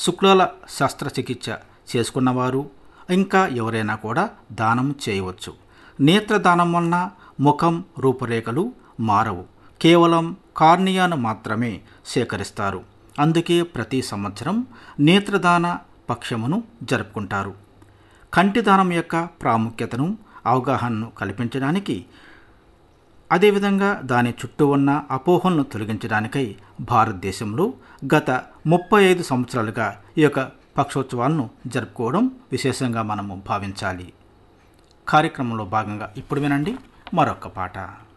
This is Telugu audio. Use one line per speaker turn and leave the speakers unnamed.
శుక్లాల శస్త్రచికిత్స చేసుకున్నవారు ఇంకా ఎవరైనా కూడా దానం చేయవచ్చు నేత్రదానం వలన ముఖం రూపురేఖలు మారవు కేవలం కార్నియాను మాత్రమే సేకరిస్తారు అందుకే ప్రతి సంవత్సరం నేత్రదాన పక్షమును జరుపుకుంటారు కంటి దానం యొక్క ప్రాముఖ్యతను అవగాహనను కల్పించడానికి అదేవిధంగా దాని చుట్టూ ఉన్న అపోహలను తొలగించడానికై భారతదేశంలో గత ముప్పై ఐదు సంవత్సరాలుగా ఈ యొక్క పక్షోత్సవాలను జరుపుకోవడం విశేషంగా మనము భావించాలి కార్యక్రమంలో భాగంగా ఇప్పుడు వినండి మరొక పాట